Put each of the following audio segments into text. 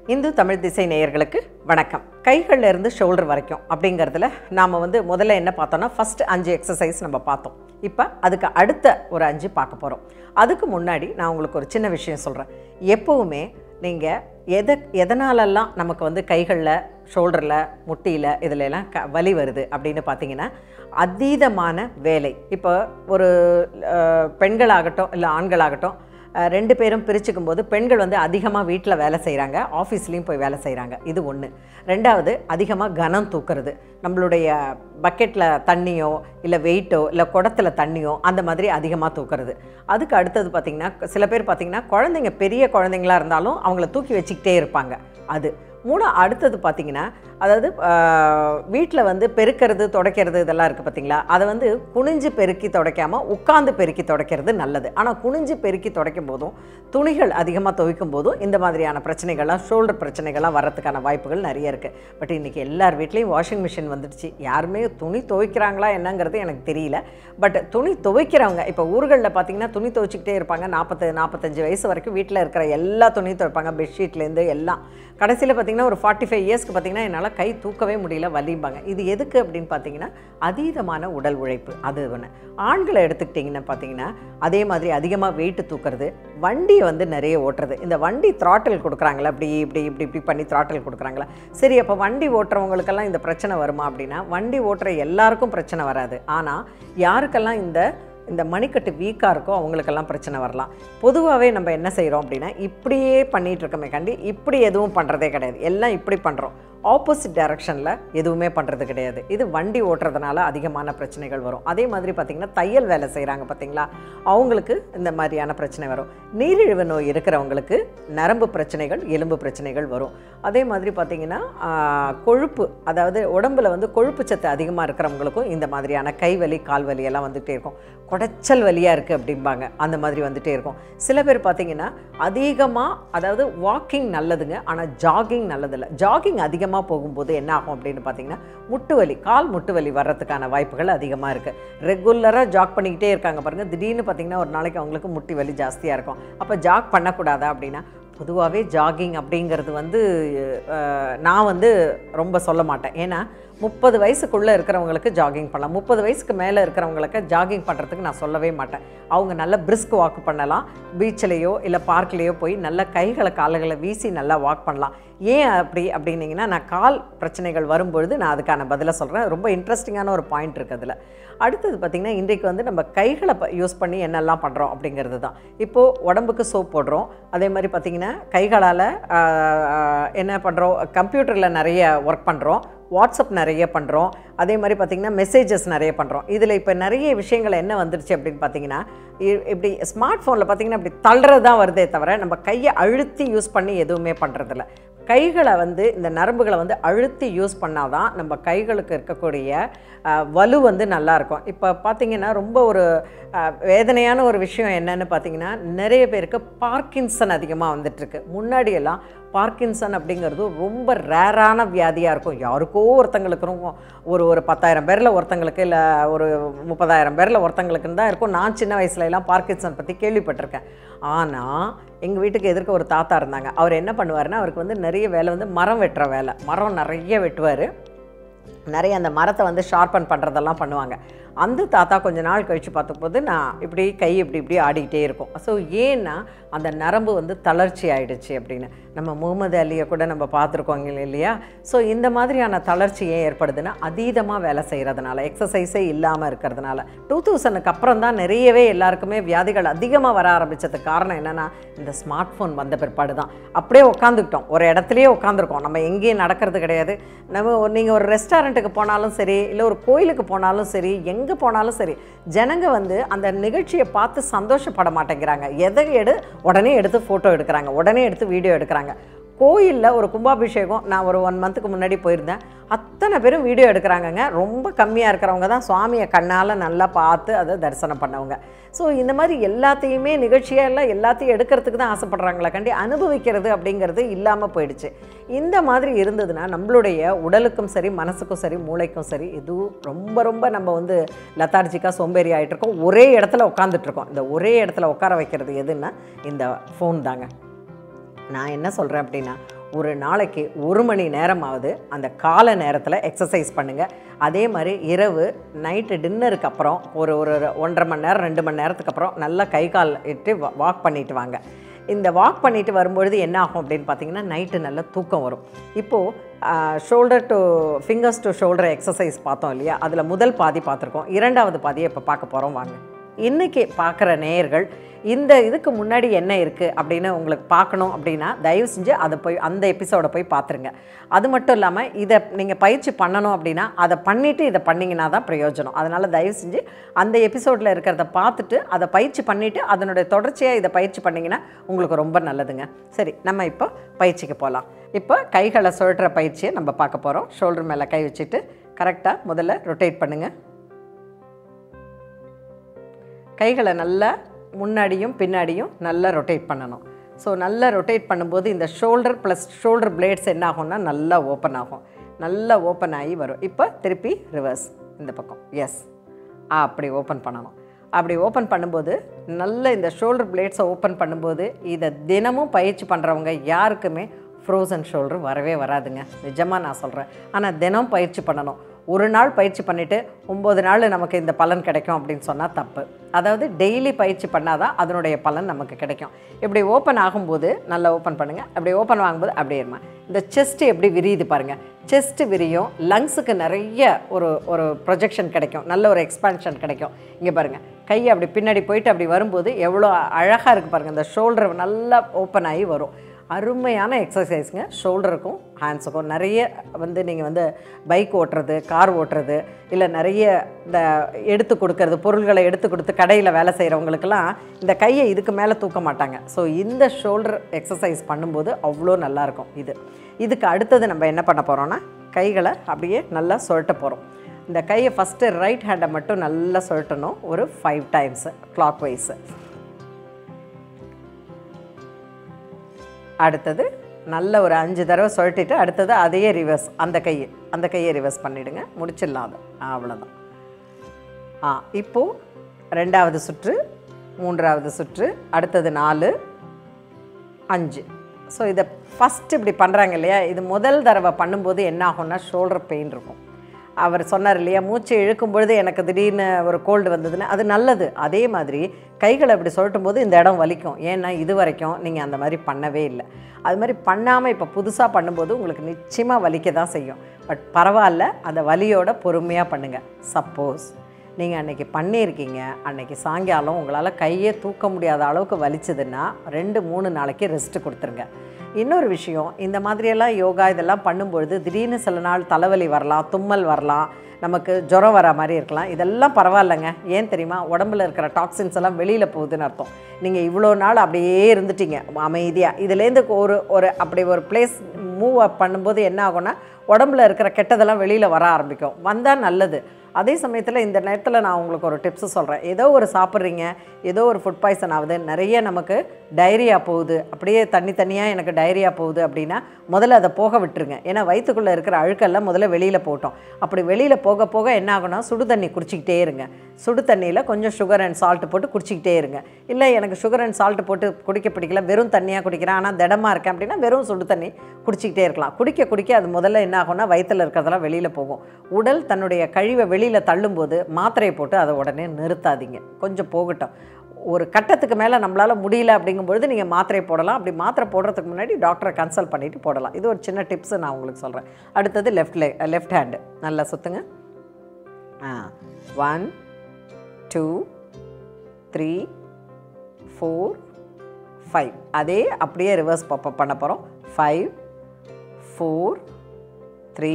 இந்து தமிழ் திசை நேயர்களுக்கு வணக்கம் கைகள்ல இருந்து ஷோல்டர் வரைக்கும் அப்படிங்கிறதுல நாம் வந்து முதல்ல என்ன பார்த்தோம்னா ஃபர்ஸ்ட் அஞ்சு எக்ஸசைஸ் நம்ம பார்த்தோம் இப்போ அதுக்கு அடுத்த ஒரு அஞ்சு பார்க்க போகிறோம் அதுக்கு முன்னாடி நான் உங்களுக்கு ஒரு சின்ன விஷயம் சொல்கிறேன் எப்போவுமே நீங்கள் எதை எதனாலெல்லாம் நமக்கு வந்து கைகளில் ஷோல்டரில் முட்டியில் இதுல எல்லாம் க வலி வருது அப்படின்னு பார்த்தீங்கன்னா அதீதமான வேலை இப்போ ஒரு அஹ், பெண்களாகட்டும் இல்லை ஆண்களாகட்டும் அஹ், ரெண்டு பேரும் பிரிச்சுக்கும் போது பெண்கள் வந்து அதிகமாக வீட்டில் வேலை செய்கிறாங்க ஆஃபீஸ்லேயும் போய் வேலை செய்கிறாங்க இது ஒன்று ரெண்டாவது அதிகமாக கனம் தூக்குறது நம்மளுடைய பக்கெட்டில் தண்ணியோ இல்லை வெயிட்டோ இல்லை குடத்துல தண்ணியோ அந்த மாதிரி அதிகமாக தூக்குறது அதுக்கு அடுத்தது பார்த்திங்கன்னா சில பேர் பார்த்திங்கன்னா குழந்தைங்க பெரிய குழந்தைங்களா இருந்தாலும் அவங்கள தூக்கி வச்சுக்கிட்டே இருப்பாங்க அது மூணு அடுத்தது பார்த்தீங்கன்னா அதாவது வீட்டில் வந்து பெருக்கிறது துடைக்கிறது இதெல்லாம் இருக்குது பார்த்தீங்களா அதை வந்து குனிஞ்சு பெருக்கி துடைக்காமல் உட்காந்து பெருக்கி துடைக்கிறது நல்லது ஆனால் குனிஞ்சு பெருக்கி துடைக்கும் போதும் துணிகள் அதிகமாக துவைக்கும் போதும் இந்த மாதிரியான பிரச்சனைகள்லாம் ஷோல்டர் பிரச்சனைகள்லாம் வரதுக்கான வாய்ப்புகள் நிறைய இருக்குது பட் இன்றைக்கி எல்லார் வீட்லேயும் வாஷிங் மிஷின் வந்துடுச்சு யாருமே துணி துவைக்கிறாங்களா என்னங்கிறது எனக்கு தெரியல பட் துணி துவைக்கிறவங்க இப்போ ஊர்களில் பார்த்தீங்கன்னா துணி துவைச்சிக்கிட்டே இருப்பாங்க நாற்பத்து நாற்பத்தஞ்சு வயசு வரைக்கும் வீட்டில் இருக்கிற எல்லா துணியும் துவைப்பாங்க பெட்ஷீட்லேருந்து எல்லாம் கடைசியில் பார்த்தீங்கன்னா ஒரு ஃபார்ட்டி ஃபைவ் இயர்ஸ்க்கு பார்த்தீங்கன்னா என்னால் கை தூக்கவே முடியல வலிம்பாங்க இது எதுக்கு அப்படின்னு பார்த்தீங்கன்னா அதீதமான உடல் உழைப்பு அது ஒன்று ஆண்களை எடுத்துக்கிட்டிங்கன்னா பார்த்தீங்கன்னா அதே மாதிரி அதிகமாக வெயிட்டு தூக்குறது வண்டியை வந்து நிறைய ஓட்டுறது இந்த வண்டி த்ராட்டில் கொடுக்குறாங்களா இப்படி இப்படி இப்படி இப்படி பண்ணி த்ராட்டில் கொடுக்குறாங்களா சரி அப்போ வண்டி ஓட்டுறவங்களுக்கெல்லாம் இந்த பிரச்சனை வருமா அப்படின்னா வண்டி ஓட்டுற எல்லாருக்கும் பிரச்சனை வராது ஆனால் யாருக்கெல்லாம் இந்த இந்த மணிக்கட்டு வீக்காக இருக்கோ அவங்களுக்கெல்லாம் பிரச்சனை வரலாம் பொதுவாகவே நம்ம என்ன செய்கிறோம் அப்படின்னா இப்படியே பண்ணிகிட்டு இருக்கோமே கண்டி இப்படி எதுவும் பண்ணுறதே கிடையாது எல்லாம் இப்படி பண்ணுறோம் ஆப்போசிட் டைரக்ஷனில் எதுவுமே பண்ணுறது கிடையாது இது வண்டி ஓட்டுறதுனால அதிகமான பிரச்சனைகள் வரும் அதே மாதிரி பார்த்திங்கன்னா தையல் வேலை செய்கிறாங்க பார்த்தீங்களா அவங்களுக்கு இந்த மாதிரியான பிரச்சனை வரும் நீரிழிவு நோய் இருக்கிறவங்களுக்கு நரம்பு பிரச்சனைகள் எலும்பு பிரச்சனைகள் வரும் அதே மாதிரி பார்த்திங்கன்னா ஆஹ், கொழுப்பு அதாவது உடம்புல வந்து கொழுப்பு சத்து அதிகமாக இருக்கிறவங்களுக்கும் இந்த மாதிரியான கை வலி கால் வலி எல்லாம் வந்துகிட்டே இருக்கும் குடைச்சல் வலியாக இருக்குது அப்படிம்பாங்க அந்த மாதிரி வந்துட்டே இருக்கும் சில பேர் பார்த்தீங்கன்னா அதிகமாக அதாவது வாக்கிங் நல்லதுங்க ஆனால் ஜாகிங் நல்லதில்லை ஜாகிங் அதிகமாக போகும்போது என்ன ஆகும் அப்படின்னு பார்த்தீங்கன்னா முட்டு வலி கால் முட்டு வலி வர்றதுக்கான வாய்ப்புகள் அதிகமாக இருக்குது ரெகுலராக ஜாக் பண்ணிக்கிட்டே இருக்காங்க பாருங்கள் திடீர்னு பார்த்தீங்கன்னா ஒரு நாளைக்கு அவங்களுக்கு முட்டி வலி ஜாஸ்தியாக இருக்கும் அப்போ ஜாக் பண்ணக்கூடாதா அப்படின்னா பொதுவாகவே ஜாகிங் அப்படிங்கிறது வந்து அஹ், நான் வந்து ரொம்ப சொல்ல மாட்டேன் ஏன்னா முப்பது வயசுக்குள்ளே இருக்கிறவங்களுக்கு ஜாகிங் பண்ணலாம் முப்பது வயசுக்கு மேலே இருக்கிறவங்களுக்கு ஜாகிங் பண்ணுறதுக்கு நான் சொல்லவே மாட்டேன் அவங்க நல்ல பிரிஸ்க் வாக் பண்ணலாம் பீச்சிலேயோ இல்லை பார்க்லேயோ போய் நல்ல கைகளை கால்களை வீசி நல்லா வாக் பண்ணலாம் ஏன் அப்படி அப்படின்னீங்கன்னா நான் கால் பிரச்சனைகள் வரும்பொழுது நான் அதுக்கான பதிலை சொல்கிறேன் ரொம்ப இன்ட்ரெஸ்டிங்கான ஒரு பாயிண்ட் இருக்குது அதில் அடுத்தது பார்த்திங்கன்னா இன்றைக்கு வந்து நம்ம கைகளை யூஸ் பண்ணி என்னெல்லாம் பண்ணுறோம் அப்படிங்கிறது தான் இப்போது உடம்புக்கு சோப் போடுறோம் அதே மாதிரி பார்த்திங்கன்னா கைகளால் என்ன பண்ணுறோம் கம்ப்யூட்டரில் நிறைய ஒர்க் பண்ணுறோம் வாட்ஸ்அப் நிறைய பண்ணுறோம் அதே மாதிரி பார்த்திங்கன்னா மெசேஜஸ் நிறைய பண்ணுறோம் இதில் இப்போ நிறைய விஷயங்கள் என்ன வந்துருச்சு அப்படின்னு பார்த்தீங்கன்னா இ- இப்படி ஸ்மார்ட் ஃபோனில் பார்த்தீங்கன்னா இப்படி தள்ளுறது தான் வருதே தவிர நம்ம கையை அழுத்தி யூஸ் பண்ணி எதுவுமே பண்ணுறதில்ல கைகளை வந்து இந்த நரம்புகளை வந்து அழுத்தி யூஸ் பண்ணால் தான் நம்ம கைகளுக்கு இருக்கக்கூடிய அஹ், வலு வந்து நல்லா இருக்கும் இப்போ பார்த்தீங்கன்னா ரொம்ப ஒரு அஹ், வேதனையான ஒரு விஷயம் என்னன்னு பார்த்தீங்கன்னா நிறைய பேருக்கு பார்க்கின்சன் அதிகமாக வந்துட்டுருக்கு முன்னாடியெல்லாம் பார்க்கின்சன் அப்படிங்கிறது ரொம்ப ரேரான வியாதியாக இருக்கும் யாருக்கோ ஒருத்தங்களுக்கு இருக்கும் ஒரு ஒரு பத்தாயிரம் பேரில் ஒருத்தங்களுக்கு இல்லை ஒரு முப்பதாயிரம் பேரில் ஒருத்தங்களுக்குன்னு தான் இருக்கும் நான் சின்ன வயசுல எல்லாம் பார்க்கின்சன் பற்றி கேள்விப்பட்டிருக்கேன் ஆனால் எங்கள் வீட்டுக்கு எதிர்க்க ஒரு தாத்தா இருந்தாங்க அவர் என்ன பண்ணுவாருன்னா அவருக்கு வந்து நிறைய வேலை வந்து மரம் வெட்டுற வேலை மரம் நிறைய வெட்டுவார் நிறைய அந்த மரத்தை வந்து ஷார்பன் பண்ணுறதெல்லாம் பண்ணுவாங்க அந்த தாத்தா கொஞ்ச நாள் கழித்து பார்த்தபோது நான் இப்படி கை இப்படி இப்படி ஆடிக்கிட்டே இருக்கும் ஸோ ஏன்னா அந்த நரம்பு வந்து தளர்ச்சி ஆயிடுச்சு அப்படின்னு நம்ம முகமது அலியை கூட நம்ம பார்த்துருக்கோங்க இல்லையா ஸோ இந்த மாதிரியான தளர்ச்சி ஏன் ஏற்படுதுன்னா அதீதமாக வேலை செய்கிறதுனால எக்ஸசைஸே இல்லாமல் இருக்கிறதுனால டூ தௌசண்ட்க்கு அப்புறம் தான் நிறையவே எல்லாருக்குமே வியாதிகள் அதிகமாக வர ஆரம்பிச்சதுக்கு காரணம் என்னென்னா இந்த ஸ்மார்ட் ஃபோன் வந்த பிற்பாடு தான் அப்படியே உட்காந்துக்கிட்டோம் ஒரு இடத்துலையே உட்காந்துருக்கோம் நம்ம எங்கேயும் நடக்கிறது கிடையாது நம்ம நீங்கள் ஒரு ரெஸ்டாரண்ட்டுக்கு போனாலும் சரி இல்லை ஒரு கோயிலுக்கு போனாலும் சரி எங்கே போனாலும் சரி ஜனங்க வந்து அந்த நிகழ்ச்சியை பார்த்து சந்தோஷப்பட மாட்டேங்கிறாங்க எதை எடு உடனே எடுத்து ஃபோட்டோ எடுக்கிறாங்க உடனே எடுத்து வீடியோ எடுக்கிறாங்க கோயிலில் ஒரு கும்பாபிஷேகம் நான் ஒரு ஒன் மந்த்துக்கு முன்னாடி போயிருந்தேன் அத்தனை பேரும் வீடியோ எடுக்கிறாங்கங்க ரொம்ப கம்மியாக இருக்கிறவங்க தான் சுவாமியை கண்ணால் நல்லா பார்த்து அதை தரிசனம் பண்ணவங்க ஸோ இந்த மாதிரி எல்லாத்தையுமே நிகழ்ச்சியாக எல்லாம் எல்லாத்தையும் எடுக்கிறதுக்கு தான் ஆசைப்படுறாங்களா கண்டி அனுபவிக்கிறது அப்படிங்கிறது இல்லாமல் போயிடுச்சு இந்த மாதிரி இருந்ததுன்னா நம்மளுடைய உடலுக்கும் சரி மனசுக்கும் சரி மூளைக்கும் சரி இதுவும் ரொம்ப ரொம்ப நம்ம வந்து லத்தார்ஜிக்காக சோம்பேறி ஆயிட்டு இருக்கோம் ஒரே இடத்துல உட்காந்துட்டு இருக்கோம் இந்த ஒரே இடத்துல உட்கார வைக்கிறது எதுன்னா இந்த ஃபோன் தாங்க நான் என்ன சொல்கிறேன் அப்படின்னா ஒரு நாளைக்கு ஒரு மணி நேரமாவது அந்த கால நேரத்தில் எக்ஸசைஸ் பண்ணுங்கள் அதே மாதிரி இரவு நைட்டு டின்னருக்கு அப்புறம் ஒரு ஒரு ஒன்றரை மணி நேரம் ரெண்டு மணி நேரத்துக்கு அப்புறம் நல்லா கை கால் இட்டு வாக் பண்ணிட்டு வாங்க இந்த வாக் பண்ணிட்டு வரும்பொழுது என்ன ஆகும் அப்படின்னு பார்த்தீங்கன்னா நைட்டு நல்ல தூக்கம் வரும் இப்போது shoulder to fingers to shoulder exercise பார்த்தோம் இல்லையா அதில் முதல் பாதி பார்த்துருக்கோம் இரண்டாவது பாதியை இப்போ பார்க்க போகிறோம் வாங்க இன்றைக்கி பார்க்குற நேயர்கள் இந்த இதுக்கு முன்னாடி என்ன இருக்குது அப்படின்னு உங்களுக்கு பார்க்கணும் அப்படின்னா தயவு செஞ்சு அதை போய் அந்த எபிசோடை போய் பார்த்துருங்க அது மட்டும் இல்லாமல் இதை நீங்கள் பயிற்சி பண்ணணும் அப்படின்னா அதை பண்ணிவிட்டு இதை பண்ணிங்கன்னா தான் பிரயோஜனம் அதனால் தயவு செஞ்சு அந்த எபிசோடில் இருக்கிறத பார்த்துட்டு அதை பயிற்சி பண்ணிவிட்டு அதனுடைய தொடர்ச்சியாக இதை பயிற்சி பண்ணிங்கன்னா உங்களுக்கு ரொம்ப நல்லதுங்க சரி நம்ம இப்போ பயிற்சிக்கு போகலாம் இப்போ கைகளை சுழற்ற பயிற்சியை நம்ம பார்க்க போகிறோம் ஷோல்டர் மேலே கை வச்சுட்டு கரெக்டாக முதல்ல ரொட்டேட் பண்ணுங்கள் கைகளை நல்லா முன்னாடியும் பின்னாடியும் நல்லா ரொட்டேட் பண்ணணும் ஸோ நல்லா ரொட்டேட் பண்ணும்போது இந்த ஷோல்டர் ப்ளஸ் ஷோல்டர் பிளேட்ஸ் என்ன ஆகும்னா நல்லா ஓப்பன் ஆகும் நல்லா ஓப்பன் ஆகி வரும் இப்போ திருப்பி ரிவர்ஸ் இந்த பக்கம் எஸ் அப்படி ஓப்பன் பண்ணணும் அப்படி ஓப்பன் பண்ணும்போது நல்ல இந்த ஷோல்டர் பிளேட்ஸை ஓப்பன் பண்ணும்போது இதை தினமும் பயிற்சி பண்ணுறவங்க யாருக்குமே ஃப்ரோசன் ஷோல்டர் வரவே வராதுங்க நிஜமாக நான் சொல்கிறேன் ஆனால் தினம் பயிற்சி பண்ணணும் ஒரு நாள் பயிற்சி பண்ணிவிட்டு ஒம்பது நாள் நமக்கு இந்த பலன் கிடைக்கும் அப்படின்னு சொன்னால் தப்பு அதாவது டெய்லி பயிற்சி பண்ணால் தான் அதனுடைய பலன் நமக்கு கிடைக்கும் இப்படி ஓப்பன் ஆகும்போது நல்லா ஓப்பன் பண்ணுங்கள் அப்படி ஓப்பன் ஆகும்போது அப்படியே இருமா இந்த செஸ்ட் எப்படி விரியுது பாருங்கள் செஸ்ட் விரியும் லங்ஸுக்கு நிறைய ஒரு ஒரு ப்ரொஜெக்ஷன் கிடைக்கும் நல்ல ஒரு எக்ஸ்பான்ஷன் கிடைக்கும் இங்கே பாருங்கள் கை அப்படி பின்னாடி போயிட்டு அப்படி வரும்போது எவ்வளோ அழகாக இருக்குது பாருங்கள் இந்த ஷோல்டர் நல்லா ஓப்பன் ஆகி வரும் அருமையான எக்ஸசைஸுங்க ஷோல்டருக்கும் ஹேண்ட்ஸுக்கும் நிறைய வந்து நீங்கள் வந்து பைக் ஓட்டுறது கார் ஓட்டுறது இல்லை நிறைய இந்த எடுத்து கொடுக்கறது பொருள்களை எடுத்து கொடுத்து கடையில் வேலை செய்கிறவங்களுக்கெல்லாம் இந்த கையை இதுக்கு மேலே தூக்க மாட்டாங்க ஸோ இந்த ஷோல்டர் எக்ஸசைஸ் பண்ணும்போது அவ்வளோ நல்லாயிருக்கும் இது இதுக்கு அடுத்தது நம்ம என்ன பண்ண போகிறோன்னா கைகளை அப்படியே நல்லா சுழட்ட போகிறோம் இந்த கையை ஃபஸ்ட்டு ரைட் ஹேண்டை மட்டும் நல்லா சுழட்டணும் ஒரு ஃபைவ் டைம்ஸு கிளாக் வைஸு அடுத்தது நல்ல ஒரு அஞ்சு தடவை சுழட்டிட்டு அடுத்தது அதையே ரிவர்ஸ் அந்த கையை அந்த கையை ரிவர்ஸ் பண்ணிவிடுங்க முடிச்சிடலாம் அதை அவ்வளோதான் ஆ இப்போது ரெண்டாவது சுற்று மூன்றாவது சுற்று அடுத்தது நாலு அஞ்சு ஸோ இதை ஃபஸ்ட்டு இப்படி பண்ணுறாங்க இல்லையா இது முதல் தடவை பண்ணும்போது என்ன ஆகும்னா ஷோல்டர் பெயின் இருக்கும் அவர் சொன்னார் இல்லையா மூச்சு இழுக்கும் பொழுது எனக்கு திடீர்னு ஒரு கோல்டு வந்ததுன்னு அது நல்லது அதே மாதிரி கைகளை அப்படி சொல்லட்டும் போது இந்த இடம் வலிக்கும் ஏன்னா இது வரைக்கும் நீங்கள் அந்த மாதிரி பண்ணவே இல்லை அது மாதிரி பண்ணாமல் இப்போ புதுசாக பண்ணும்போது உங்களுக்கு நிச்சயமாக வலிக்க தான் செய்யும் பட் பரவாயில்ல அந்த வலியோட பொறுமையாக பண்ணுங்கள் சப்போஸ் நீங்கள் அன்றைக்கி பண்ணியிருக்கீங்க அன்றைக்கி சாயங்காலம் உங்களால் கையே தூக்க முடியாத அளவுக்கு வலிச்சதுன்னா ரெண்டு மூணு நாளைக்கு ரெஸ்ட்டு கொடுத்துருங்க இன்னொரு விஷயம் இந்த மாதிரியெல்லாம் யோகா இதெல்லாம் பண்ணும்பொழுது திடீர்னு சில நாள் தலைவலி வரலாம் தும்மல் வரலாம் நமக்கு ஜுரம் வர மாதிரி இருக்கலாம் இதெல்லாம் பரவாயில்லைங்க ஏன் தெரியுமா உடம்புல இருக்கிற டாக்ஸின்ஸ் எல்லாம் வெளியில் போகுதுன்னு அர்த்தம் நீங்கள் இவ்வளோ நாள் அப்படியே இருந்துட்டீங்க அமைதியாக இதுலேருந்து ஒரு ஒரு அப்படி ஒரு பிளேஸ் மூவ் அப் பண்ணும்போது என்ன ஆகும்னா உடம்புல இருக்கிற கெட்டதெல்லாம் வெளியில் வர ஆரம்பிக்கும் வந்தால் நல்லது அதே சமயத்தில் இந்த நேரத்தில் நான் உங்களுக்கு ஒரு டிப்ஸு சொல்கிறேன் ஏதோ ஒரு சாப்பிட்றீங்க ஏதோ ஒரு ஃபுட் பாய்சன் ஆகுது நிறைய நமக்கு டைரியா போகுது அப்படியே தண்ணி தனியாக எனக்கு டைரியா போகுது அப்படின்னா முதல்ல அதை போக விட்டுருங்க ஏன்னா வயிற்றுக்குள்ளே இருக்கிற அழுக்கெல்லாம் முதல்ல வெளியில் போட்டோம் அப்படி வெளியில் போக போக என்ன ஆகும்னா சுடு தண்ணி குடிச்சிக்கிட்டே இருங்க சுடு தண்ணியில் கொஞ்சம் சுகர் அண்ட் சால்ட்டு போட்டு குடிச்சிக்கிட்டே இருங்க இல்லை எனக்கு சுகர் அண்ட் சால்ட்டு போட்டு குடிக்க பிடிக்கல வெறும் தண்ணியாக குடிக்கிறேன் ஆனால் திடமாக இருக்கேன் அப்படின்னா வெறும் சுடு தண்ணி குடிச்சிக்கிட்டே இருக்கலாம் குடிக்க குடிக்க அது முதல்ல என்ன ஆகும்னா வயிற்றில் இருக்கிறதெல்லாம் வெளியில் போகும் உடல் தன்னுடைய கழிவை வெளியில் தள்ளும்போது மாத்திரையை போட்டு அதை உடனே நிறுத்தாதீங்க கொஞ்சம் போகட்டும் ஒரு கட்டத்துக்கு மேலே நம்மளால் முடியல அப்படிங்கும்பொழுது நீங்கள் மாத்திரை போடலாம் அப்படி மாத்திரை போடுறதுக்கு முன்னாடி டாக்டரை கன்சல்ட் பண்ணிவிட்டு போடலாம் இது ஒரு சின்ன டிப்ஸு நான் உங்களுக்கு சொல்கிறேன் அடுத்தது லெஃப்ட் லே லெஃப்ட் ஹேண்டு நல்லா சுற்றுங்க ஆ one two three four five அதே அப்படியே ரிவர்ஸ் பப்ப பண்ண போகிறோம் five four three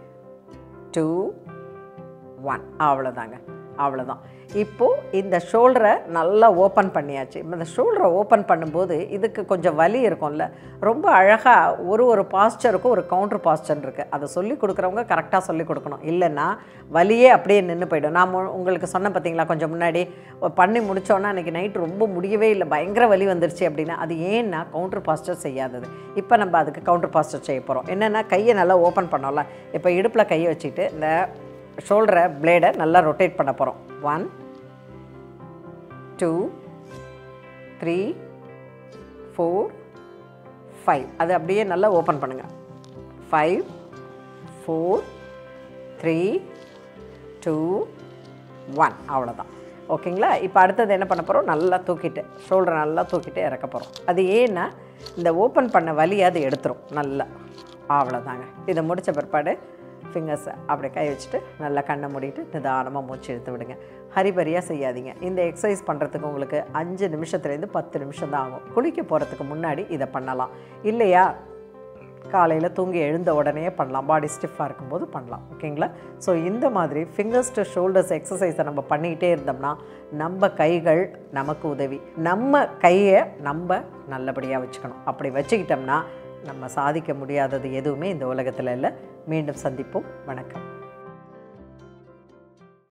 two one அவ்வளோதாங்க அவ்வளோதான் இப்போது இந்த ஷோல்டரை நல்லா ஓப்பன் பண்ணியாச்சு இந்த ஷோல்டரை ஓப்பன் பண்ணும்போது இதுக்கு கொஞ்சம் வலி இருக்கும்ல ரொம்ப அழகாக ஒரு ஒரு பாஸ்டருக்கும் ஒரு கவுண்டர் பாஸ்டர் இருக்குது அதை சொல்லி கொடுக்குறவங்க கரெக்டாக சொல்லி கொடுக்கணும் இல்லைன்னா வலியே அப்படியே நின்று போயிடும் நான் மு- உங்களுக்கு சொன்னேன் பார்த்தீங்களா கொஞ்சம் முன்னாடி பண்ணி முடித்தோன்னா அன்றைக்கி நைட் ரொம்ப முடியவே இல்லை பயங்கர வலி வந்துருச்சு அப்படின்னா அது ஏன்னா கவுண்டர் பாஸ்டர் செய்யாதது இப்போ நம்ம அதுக்கு கவுண்டர் பாஸ்டர் செய்ய போகிறோம் என்னென்னா கையை நல்லா ஓப்பன் பண்ணோம்ல இப்போ இடுப்பில் கையை வச்சுட்டு இந்த ஷோல்டரை பிளேடை நல்லா ரொட்டேட் பண்ண போகிறோம் one two three four five அது அப்படியே நல்லா ஓப்பன் பண்ணுங்கள் five four three two one அவ்வளோதான் ஓகேங்களா இப்போ அடுத்தது என்ன பண்ண போகிறோம் நல்லா தூக்கிட்டு ஷோல்டர் நல்லா தூக்கிட்டு இறக்க போகிறோம் அது ஏன்னா இந்த ஓப்பன் பண்ண வலி அது எடுத்துரும் நல்லா அவ்வளோதாங்க இதை முடித்த பிற்பாடு ஃபிங்கர்ஸை அப்படி கை வச்சுட்டு நல்லா கண்ணை மூடிட்டு நிதானமாக மூச்சு இழுத்து விடுங்க ஹரிபரியாக செய்யாதீங்க இந்த எக்ஸசைஸ் பண்ணுறதுக்கு உங்களுக்கு அஞ்சு நிமிஷத்துலேருந்து பத்து நிமிஷம் தான் ஆகும் குளிக்க போகிறதுக்கு முன்னாடி இதை பண்ணலாம் இல்லையா காலையில் தூங்கி எழுந்த உடனே பண்ணலாம் பாடி ஸ்டிஃபாக இருக்கும்போது பண்ணலாம் ஓகேங்களா ஸோ இந்த மாதிரி ஃபிங்கர்ஸ் டு ஷோல்டர்ஸ் எக்ஸசைஸை நம்ம பண்ணிக்கிட்டே இருந்தோம்னா நம்ம கைகள் நமக்கு உதவி நம்ம கையை நம்ம நல்லபடியாக வச்சுக்கணும் அப்படி வச்சுக்கிட்டோம்னா நம்ம சாதிக்க முடியாதது எதுவுமே இந்த உலகத்தில் இல்லை மீண்டும் சந்திப்போம் வணக்கம்